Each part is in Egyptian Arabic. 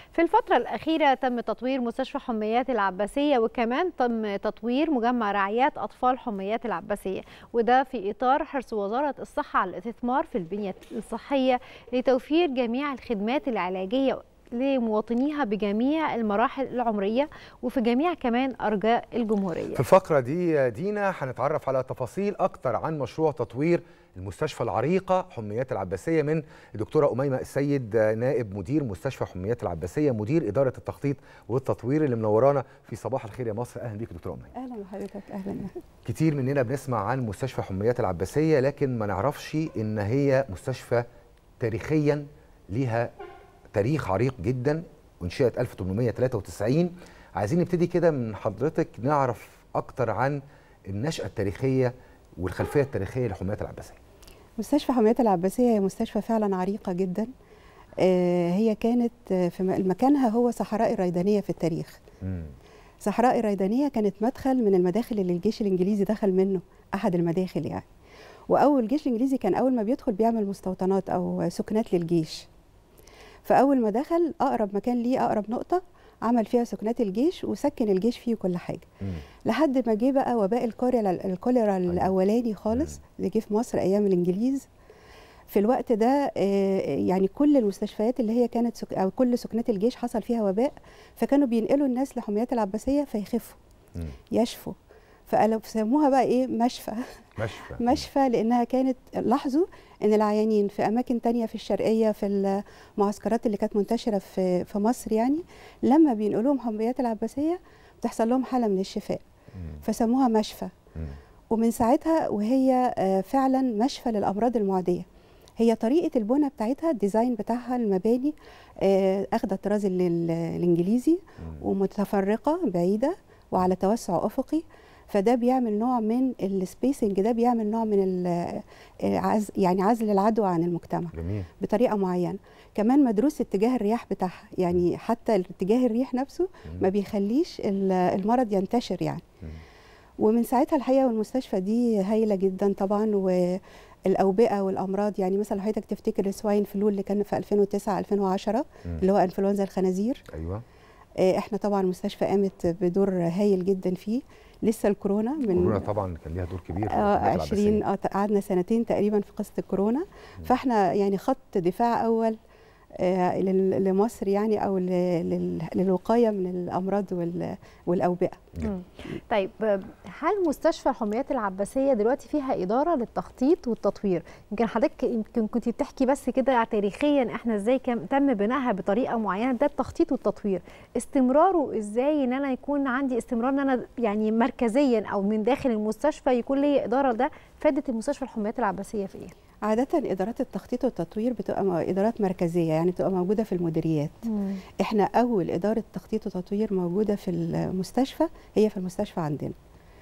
في الفترة الأخيرة تم تطوير مستشفى حميات العباسية وكمان تم تطوير مجمع رعايات أطفال حميات العباسية وده في إطار حرص وزارة الصحة على الاستثمار في البنية الصحية لتوفير جميع الخدمات العلاجية لمواطنيها بجميع المراحل العمرية وفي جميع كمان أرجاء الجمهورية في الفقرة دي دينا هنتعرف على تفاصيل أكتر عن مشروع تطوير المستشفى العريقة حميات العباسية من الدكتورة أميمة السيد نائب مدير مستشفى حميات العباسية مدير إدارة التخطيط والتطوير اللي منورانا في صباح الخير يا مصر أهلا بيك دكتورة أميمة اهلا بحضرتك اهلا كتير مننا بنسمع عن مستشفى حميات العباسية لكن ما نعرفش إن هي مستشفى تاريخيا ليها تاريخ عريق جدا وانشئت 1893 عايزين نبتدي كده من حضرتك نعرف أكتر عن النشأة التاريخية والخلفية التاريخية لحميات العباسية مستشفى حمايات العباسيه هي مستشفى فعلا عريقه جدا آه، هي كانت آه، في م- مكانها هو صحراء الريدانيه في التاريخ مم. صحراء الريدانيه كانت مدخل من المداخل اللي الجيش الانجليزي دخل منه احد المداخل يعني واول الجيش الانجليزي كان اول ما بيدخل بيعمل مستوطنات او سكنات للجيش فاول ما دخل اقرب مكان ليه اقرب نقطه عمل فيها سكنات الجيش وسكن الجيش فيه كل حاجه مم. لحد ما جه بقى وباء الكوليرا الكوليرا الاولاني خالص اللي جه في مصر ايام الانجليز في الوقت ده آه، يعني كل المستشفيات اللي هي كانت سك... او كل سكنات الجيش حصل فيها وباء فكانوا بينقلوا الناس لحميات العباسيه فيخفوا مم. يشفوا فقالوا سموها بقى ايه مشفى مشفى مشفى لانها كانت لاحظوا ان العيانين في اماكن تانية في الشرقيه في المعسكرات اللي كانت منتشره في في مصر يعني لما بينقلوهم حميات العباسيه بتحصل لهم حاله من الشفاء مم. فسموها مشفى مم. ومن ساعتها وهي آه، فعلا مشفى للامراض المعديه هي طريقه البنى بتاعتها الديزاين بتاعها المباني آه، اخده الطراز ال- ال- الانجليزي مم. ومتفرقه بعيده وعلى توسع افقي فده بيعمل نوع من السبيسنج ده بيعمل نوع من ال- آه، عز يعني عزل العدوى عن المجتمع جميل بطريقه معينه كمان مدروس اتجاه الرياح بتاعها يعني حتى اتجاه الريح نفسه ما بيخليش ال- المرض ينتشر يعني مم. ومن ساعتها الحقيقه والمستشفى دي هايله جدا طبعا والاوبئه والامراض يعني مثلا حضرتك تفتكر السواين فلو اللي كان في 2009 2010 مم. اللي هو انفلونزا الخنازير ايوه آه، احنا طبعا المستشفى قامت بدور هايل جدا فيه لسه الكورونا من كورونا طبعا كان ليها دور كبير في آه، الحميات 20 العباسية. اه قعدنا سنتين تقريبا في قصه الكورونا فاحنا يعني خط دفاع اول آه، لل- لمصر يعني او ل- لل- للوقايه من الامراض وال- والاوبئه مم. طيب هل مستشفى حميات العباسية دلوقتي فيها إدارة للتخطيط والتطوير يمكن حضرتك يمكن كنت بتحكي بس كده تاريخيا احنا ازاي كان تم بنائها بطريقة معينة ده التخطيط والتطوير استمراره ازاي ان انا يكون عندي استمرار ان انا يعني مركزيا او من داخل المستشفى يكون لي إدارة ده فادت المستشفى الحميات العباسية في ايه؟ عاده ادارات التخطيط والتطوير بتبقى م- ادارات مركزيه يعني بتبقى موجوده في المديريات احنا اول اداره تخطيط وتطوير موجوده في المستشفى هي في المستشفى عندنا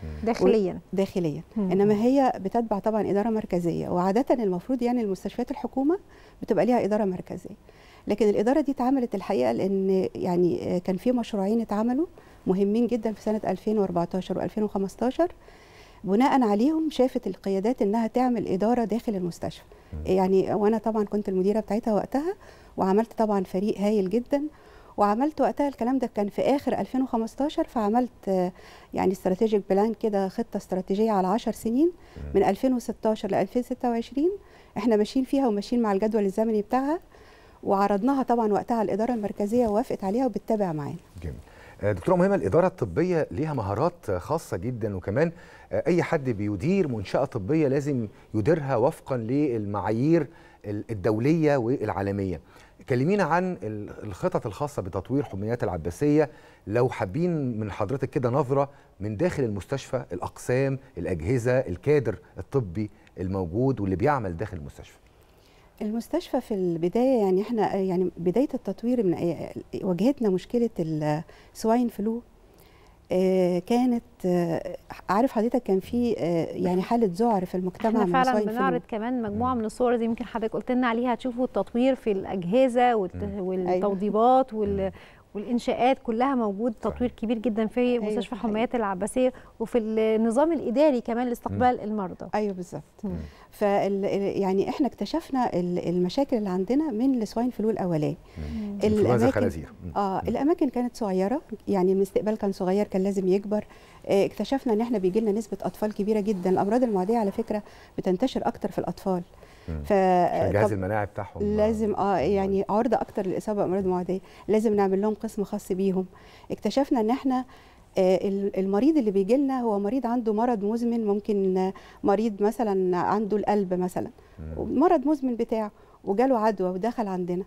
داخليا داخليا مم. انما هي بتتبع طبعا اداره مركزيه وعاده المفروض يعني المستشفيات الحكومه بتبقى ليها اداره مركزيه لكن الاداره دي اتعملت الحقيقه لان يعني آه، كان في مشروعين اتعملوا مهمين جدا في سنه 2014 و2015 بناء عليهم شافت القيادات انها تعمل اداره داخل المستشفى يعني وانا طبعا كنت المديره بتاعتها وقتها وعملت طبعا فريق هايل جدا وعملت وقتها الكلام ده كان في اخر 2015 فعملت آه، يعني استراتيجيك بلان كده خطه استراتيجيه على 10 سنين من 2016 ل 2026 احنا ماشيين فيها وماشيين مع الجدول الزمني بتاعها وعرضناها طبعا وقتها على الاداره المركزيه ووافقت عليها وبتتابع معانا جميل آه، دكتوره مهمه الاداره الطبيه ليها مهارات آه، خاصه جدا وكمان آه، اي حد بيدير منشاه طبيه لازم يديرها وفقا للمعايير ال- الدوليه والعالميه كلمينا عن ال- الخطط الخاصه بتطوير حميات العباسيه لو حابين من حضرتك كده نظره من داخل المستشفى الاقسام الاجهزه الكادر الطبي الموجود واللي بيعمل داخل المستشفى المستشفى في البدايه يعني احنا يعني بدايه التطوير من أي- واجهتنا مشكله السواين فلو آه، كانت آه، عارف حضرتك كان في آه، يعني حاله ذعر في المجتمع احنا من فعلا السواين فلو بنعرض كمان مجموعه من الصور زي يمكن حضرتك قلت لنا عليها هتشوفوا التطوير في الاجهزه والت... والتوضيبات وال... والانشاءات كلها موجود تطوير كبير جدا في مستشفى الحميات العباسيه وفي النظام الاداري كمان لاستقبال المرضى ايوه بالظبط فال يعني احنا اكتشفنا المشاكل اللي عندنا من السواين فلو الاولاني الاماكن اه الاماكن كانت صغيره يعني الاستقبال كان صغير كان لازم يكبر اه اكتشفنا ان احنا بيجي لنا نسبه اطفال كبيره جدا الامراض المعديه على فكره بتنتشر اكتر في الاطفال فالجهاز المناعي بتاعهم لازم اه يعني عرضه اكتر للاصابه بامراض معديه لازم نعمل لهم قسم خاص بيهم اكتشفنا ان احنا المريض اللي بيجي لنا هو مريض عنده مرض مزمن ممكن مريض مثلا عنده القلب مثلا مرض مزمن بتاعه وجاله عدوى ودخل عندنا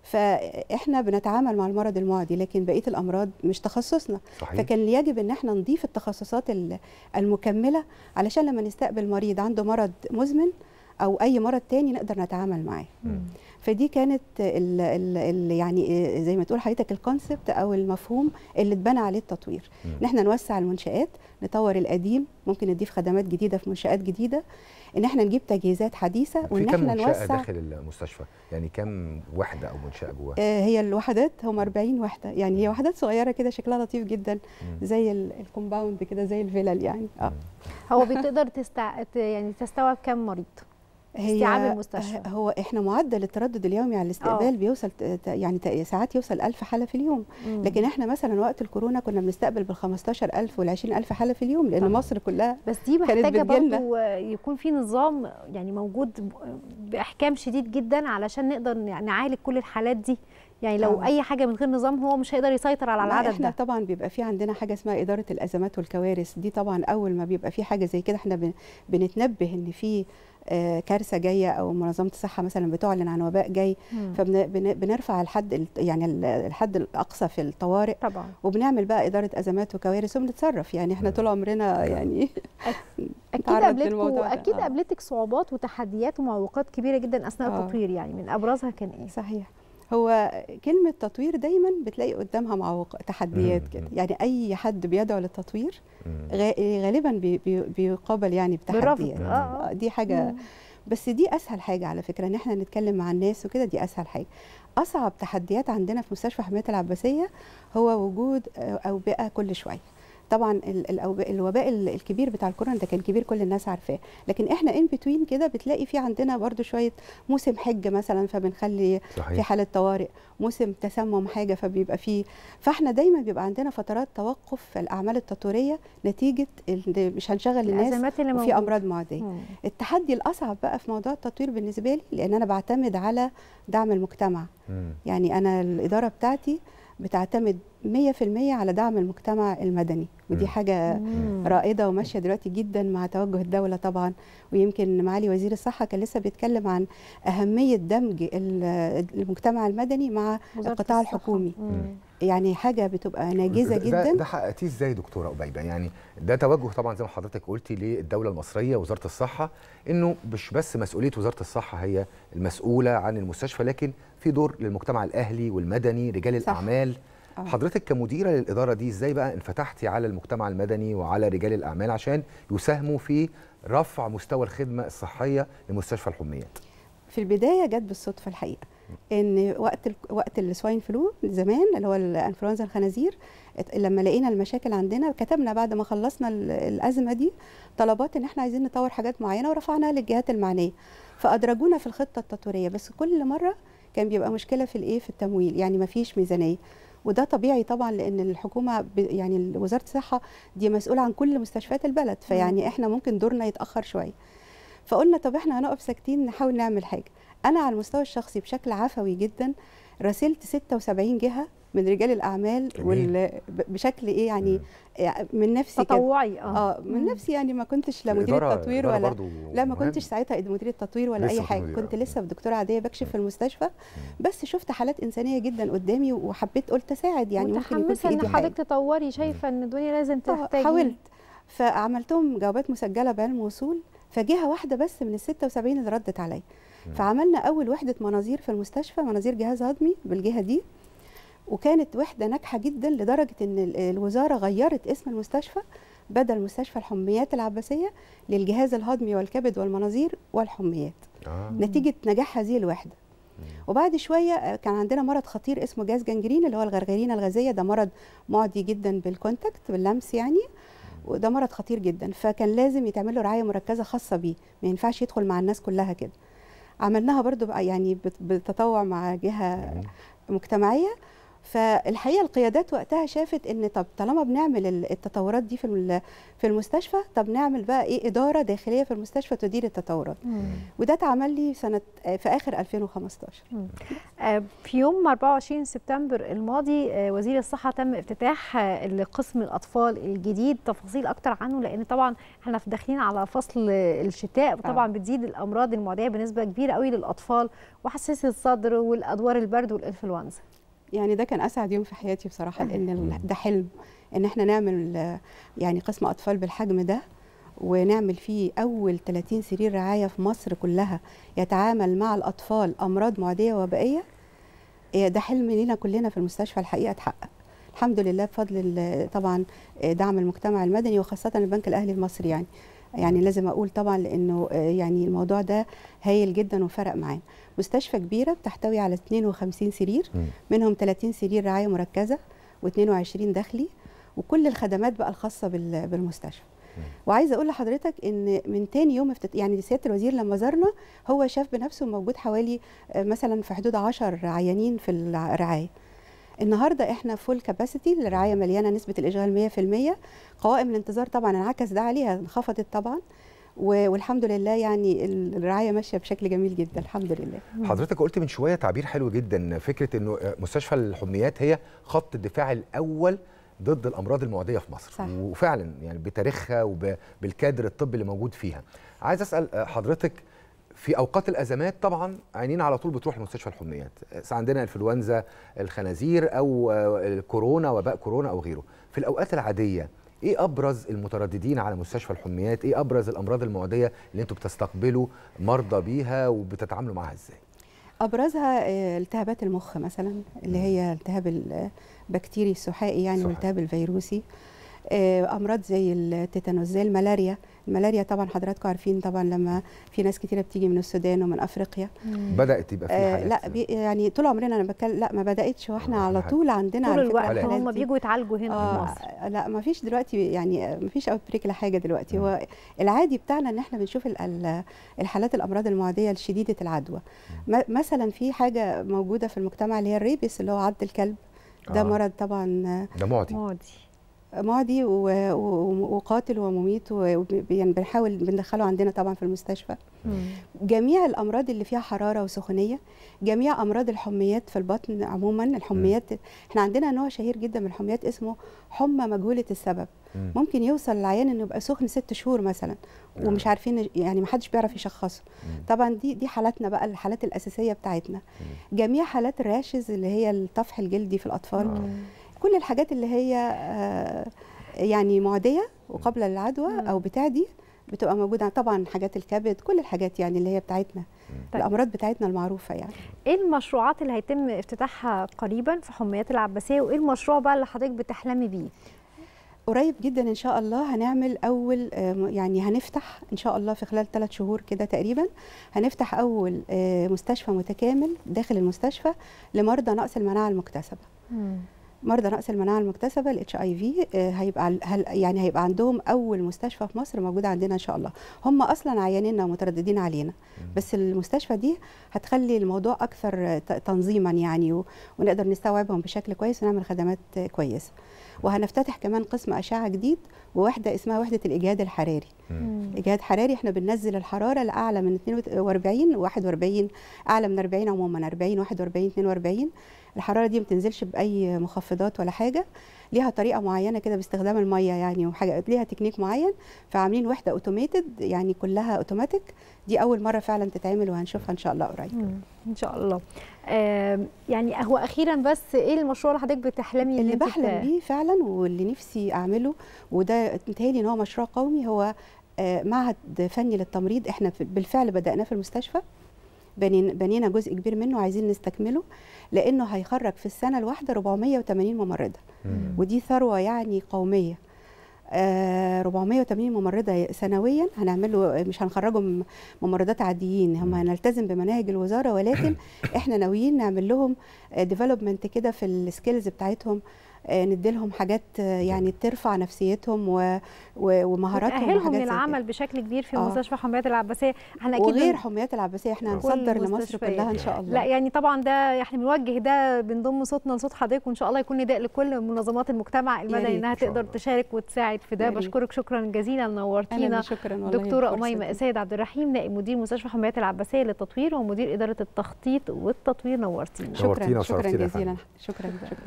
فاحنا بنتعامل مع المرض المعدي لكن بقيه الامراض مش تخصصنا صحيح. فكان يجب ان احنا نضيف التخصصات المكمله علشان لما نستقبل مريض عنده مرض مزمن او اي مرض تاني نقدر نتعامل معاه فدي كانت ال ال ال يعني زي ما تقول حضرتك الكونسبت او المفهوم اللي اتبنى عليه التطوير ان احنا نوسع المنشات نطور القديم ممكن نضيف خدمات جديده في منشات جديده ان احنا نجيب تجهيزات حديثه وان احنا نوسع داخل المستشفى يعني كم وحده او منشاه جواها آه هي الوحدات هم 40 وحده يعني هي وحدات صغيره كده شكلها لطيف جدا زي الكومباوند كده زي الفيلل يعني اه هو بتقدر تستع... يعني تستوعب كم مريض هي استيعاب المستشفى هو احنا معدل التردد اليومي على الاستقبال أوه. بيوصل يعني ساعات يوصل 1000 حاله في اليوم مم. لكن احنا مثلا وقت الكورونا كنا بنستقبل بال 15000 وال 20000 حاله في اليوم لان طبعا. مصر كلها بس دي محتاجه برضه يكون في نظام يعني موجود باحكام شديد جدا علشان نقدر نعالج كل الحالات دي يعني لو أوه. اي حاجه من غير نظام هو مش هيقدر يسيطر على العدد احنا ده طبعا بيبقى في عندنا حاجه اسمها اداره الازمات والكوارث دي طبعا اول ما بيبقى في حاجه زي كده احنا بنتنبه ان في آه كارثه جايه او منظمه الصحه مثلا بتعلن عن وباء جاي فبنرفع الحد يعني الحد الاقصى في الطوارئ طبعا وبنعمل بقى اداره ازمات وكوارث وبنتصرف يعني احنا طول عمرنا يعني اكيد قابلتكم اكيد قابلتك صعوبات وتحديات ومعوقات كبيره جدا اثناء آه. التطوير يعني من ابرزها كان ايه صحيح هو كلمة تطوير دايما بتلاقي قدامها معوق تحديات كده يعني أي حد بيدعو للتطوير غالبا بي بي بيقابل يعني بتحديات آه. دي حاجة مم. بس دي أسهل حاجة على فكرة إن احنا نتكلم مع الناس وكده دي أسهل حاجة أصعب تحديات عندنا في مستشفى حماية العباسية هو وجود أوبئة كل شوية طبعا الوباء الكبير بتاع الكورونا ده كان كبير كل الناس عارفاه لكن احنا ان بتوين كده بتلاقي في عندنا برضو شويه موسم حج مثلا فبنخلي صحيح. في حاله طوارئ موسم تسمم حاجه فبيبقى فيه فاحنا دايما بيبقى عندنا فترات توقف في الاعمال التطويريه نتيجه مش هنشغل الناس اللي وفي امراض معديه التحدي الاصعب بقى في موضوع التطوير بالنسبه لي لان انا بعتمد على دعم المجتمع مم. يعني انا الاداره بتاعتي بتعتمد 100% على دعم المجتمع المدني ودي حاجة مم. رائدة وماشية دلوقتي جدا مع توجه الدولة طبعا ويمكن معالي وزير الصحة كان لسه بيتكلم عن أهمية دمج المجتمع المدني مع القطاع الحكومي مم. يعني حاجة بتبقى ناجزة ده جدا ده حققتيه ازاي دكتورة أبيبة يعني ده توجه طبعا زي ما حضرتك قلتي للدولة المصرية وزارة الصحة انه مش بس مسؤولية وزارة الصحة هي المسؤولة عن المستشفى لكن في دور للمجتمع الأهلي والمدني رجال صح. الأعمال آه. حضرتك كمديرة للإدارة دي ازاي بقى انفتحتي على المجتمع المدني وعلى رجال الأعمال عشان يساهموا في رفع مستوى الخدمة الصحية لمستشفى الحميات في البداية جت بالصدفة الحقيقة ان وقت ال... وقت السواين فلو زمان اللي هو الانفلونزا الخنازير ات- لما لقينا المشاكل عندنا كتبنا بعد ما خلصنا ال- الازمه دي طلبات ان احنا عايزين نطور حاجات معينه ورفعناها للجهات المعنيه فادرجونا في الخطه التطويريه بس كل مره كان بيبقى مشكله في الايه في التمويل يعني ما فيش ميزانيه وده طبيعي طبعا لان الحكومه ب... يعني وزاره الصحه دي مسؤوله عن كل مستشفيات البلد فيعني احنا ممكن دورنا يتاخر شويه فقلنا طب احنا هنقف ساكتين نحاول نعمل حاجه انا على المستوى الشخصي بشكل عفوي جدا راسلت 76 جهه من رجال الاعمال جميل. وال... ب- بشكل ايه يعني من نفسي كده تطوعي اه من مم. نفسي يعني ما كنتش لا مدير الإدارة- التطوير الإدارة ولا برضو لا ما مهم. كنتش ساعتها مدير التطوير ولا لسه اي كنت حاجه مديرة. كنت لسه في دكتوره عاديه بكشف في المستشفى بس شفت حالات انسانيه جدا قدامي وحبيت قلت اساعد يعني ممكن يكون في متحمسه ايدي ان حاجه حضرتك تطوري شايفه ان الدنيا لازم آه، تحتاج حاولت فعملتهم جوابات مسجله بعلم وصول فجهه واحده بس من ال 76 اللي ردت عليا فعملنا اول وحده مناظير في المستشفى مناظير جهاز هضمي بالجهه دي وكانت وحده ناجحه جدا لدرجه ان ال- الوزاره غيرت اسم المستشفى بدل مستشفى الحميات العباسيه للجهاز الهضمي والكبد والمناظير والحميات آه. نتيجه نجاح هذه الوحده وبعد شويه آه، كان عندنا مرض خطير اسمه جاز جنجرين اللي هو الغرغرينه الغازيه ده مرض معدي جدا بالكونتاكت باللمس يعني وده مرض خطير جدا فكان لازم يتعمل له رعايه مركزه خاصه بيه ما ينفعش يدخل مع الناس كلها كده عملناها برضو بقى يعني بت- بالتطوع مع جهه مجتمعيه فالحقيقه القيادات وقتها شافت ان طب طالما بنعمل ال- التطورات دي في الم- في المستشفى طب نعمل بقى ايه اداره داخليه في المستشفى تدير التطورات وده اتعمل لي سنه في اخر 2015 آه، في يوم 24 سبتمبر الماضي آه، وزير الصحة تم افتتاح آه، قسم الأطفال الجديد تفاصيل أكتر عنه لأن طبعا احنا في داخلين على فصل آه، الشتاء وطبعا بتزيد الأمراض المعدية بنسبة كبيرة قوي للأطفال وحساسية الصدر والأدوار البرد والإنفلونزا يعني ده كان اسعد يوم في حياتي بصراحه لان ال- ده حلم ان احنا نعمل آه، يعني قسم اطفال بالحجم ده ونعمل فيه اول 30 سرير رعايه في مصر كلها يتعامل مع الاطفال امراض معديه وبائيه آه، ده حلم لينا كلنا في المستشفى الحقيقه اتحقق الحمد لله بفضل ال- طبعا آه، دعم المجتمع المدني وخاصه البنك الاهلي المصري يعني يعني لازم اقول طبعا لانه آه، يعني الموضوع ده هايل جدا وفرق معانا مستشفى كبيره بتحتوي على 52 سرير مم. منهم 30 سرير رعايه مركزه و22 داخلي وكل الخدمات بقى الخاصه بال- بالمستشفى وعايزه اقول لحضرتك ان من تاني يوم افتت... يعني سياده الوزير لما زارنا هو شاف بنفسه موجود حوالي آه، مثلا في حدود 10 عيانين في الرعايه النهارده احنا فول كاباسيتي الرعايه مليانه نسبه الاشغال 100% قوائم الانتظار طبعا انعكس ده عليها انخفضت طبعا و- والحمد لله يعني الرعايه ماشيه بشكل جميل جدا الحمد لله حضرتك قلت من شويه تعبير حلو جدا فكره انه مستشفى الحميات هي خط الدفاع الاول ضد الامراض المعديه في مصر صح. وفعلا يعني بتاريخها وبالكادر الطبي اللي موجود فيها عايز اسال حضرتك في اوقات الازمات طبعا عينينا على طول بتروح لمستشفى الحميات عندنا انفلونزا الخنازير او الكورونا وباء كورونا او غيره في الاوقات العاديه ايه ابرز المترددين على مستشفى الحميات ايه ابرز الامراض المعديه اللي انتم بتستقبلوا مرضى بيها وبتتعاملوا معاها ازاي ابرزها آه، التهابات المخ مثلا اللي هي التهاب البكتيري السحائي يعني صحيح. والالتهاب الفيروسي آه، امراض زي التيتانوس زي الملاريا الملاريا طبعا حضراتكم عارفين طبعا لما في ناس كتيره بتيجي من السودان ومن افريقيا بدات يبقى في آه حالات لا بي يعني طول عمرنا انا بتكلم لا ما بداتش واحنا آه، على حاجة. طول عندنا طول على فكرة الوقت حالات. الحالات هم دي. بيجوا يتعالجوا هنا في آه مصر لا ما فيش دلوقتي يعني ما فيش اوت بريك لحاجه دلوقتي مم. هو العادي بتاعنا ان احنا بنشوف ال- ال- الحالات الامراض المعديه الشديده العدوى م- مثلا في حاجه موجوده في المجتمع اللي هي الريبس اللي هو عض الكلب ده آه. مرض طبعا ده معدي ماضي معدي و- و- وقاتل ومميت و- يعني بنحاول بندخله عندنا طبعا في المستشفى جميع الامراض اللي فيها حراره وسخونيه جميع امراض الحميات في البطن عموما الحميات احنا عندنا نوع شهير جدا من الحميات اسمه حمى مجهوله السبب مم. ممكن يوصل العيان انه يبقى سخن ست شهور مثلا آه. ومش عارفين يعني ما حدش بيعرف يشخصه مم. طبعا دي دي حالاتنا بقى الحالات الاساسيه بتاعتنا جميع حالات الراشز اللي هي الطفح الجلدي في الاطفال آه. كل الحاجات اللي هي آه، يعني معديه وقبل العدوى مم. او بتعدي بتبقى موجوده طبعا حاجات الكبد كل الحاجات يعني اللي هي بتاعتنا طيب. الامراض بتاعتنا المعروفه يعني ايه المشروعات اللي هيتم افتتاحها قريبا في حميات العباسيه وايه المشروع بقى اللي حضرتك بتحلمي بيه قريب جدا ان شاء الله هنعمل اول آه، م- يعني هنفتح ان شاء الله في خلال ثلاث شهور كده تقريبا هنفتح اول آه، مستشفى متكامل داخل المستشفى لمرضى نقص المناعه المكتسبه مرضى نقص المناعه المكتسبه الاتش اي في هيبقى ال- هل يعني هيبقى عندهم اول مستشفى في مصر موجوده عندنا ان شاء الله هم اصلا عيانينا ومترددين علينا بس المستشفى دي هتخلي الموضوع اكثر ت- تنظيما يعني و- ونقدر نستوعبهم بشكل كويس ونعمل خدمات آه، كويسه وهنفتتح كمان قسم اشعه جديد ووحده اسمها وحده الاجهاد الحراري اجهاد حراري احنا بننزل الحراره لاعلى من 42 41 اعلى من 40 عموما 40 41 42 الحراره دي ما بتنزلش باي مخفضات ولا حاجه ليها طريقه معينه كده باستخدام الميه يعني وحاجه ليها تكنيك معين فعاملين وحده اوتوميتد يعني كلها اوتوماتيك دي اول مره فعلا تتعمل وهنشوفها ان شاء الله قريب مم. ان شاء الله آم، يعني هو اخيرا بس ايه المشروع اللي حضرتك بتحلمي إن اللي أنت بحلم ت- بيه فعلا واللي نفسي اعمله وده متهيألي ان هو مشروع قومي هو آه، معهد فني للتمريض احنا في- بالفعل بدأناه في المستشفى بنين- بنينا جزء كبير منه عايزين نستكمله لانه هيخرج في السنه الواحده 480 ممرضه مم. ودي ثروه يعني قوميه آه 480 ممرضه سنويا هنعمل له مش هنخرجهم ممرضات عاديين هم هنلتزم بمناهج الوزاره ولكن احنا ناويين نعمل لهم ديفلوبمنت كده في السكيلز بتاعتهم آه، نديلهم حاجات آه، يعني ترفع نفسيتهم و- و- ومهاراتهم تأهلهم وحاجات زي كده. للعمل بشكل كبير في آه. مستشفى حميات العباسيه احنا اكيد وغير بن- حميات العباسيه احنا كل هنصدر لمصر المستشفيات. كلها ان شاء الله لا يعني طبعا ده احنا بنوجه ده بنضم صوتنا لصوت حضرتك وان شاء الله يكون نداء لكل منظمات المجتمع المدني ريت. انها إن شاء تقدر الله. تشارك وتساعد في ده يا ريت. بشكرك شكرا جزيلا انا نورتينا اللي شكرا والله دكتوره الفرصة اميمه دي. سيد عبد الرحيم نائب مدير مستشفى حمايات العباسيه للتطوير ومدير اداره التخطيط والتطوير نورتينا نورتينا شكرا شكرا وشرفتينا يا جزيلا فندم. شكرا شكرا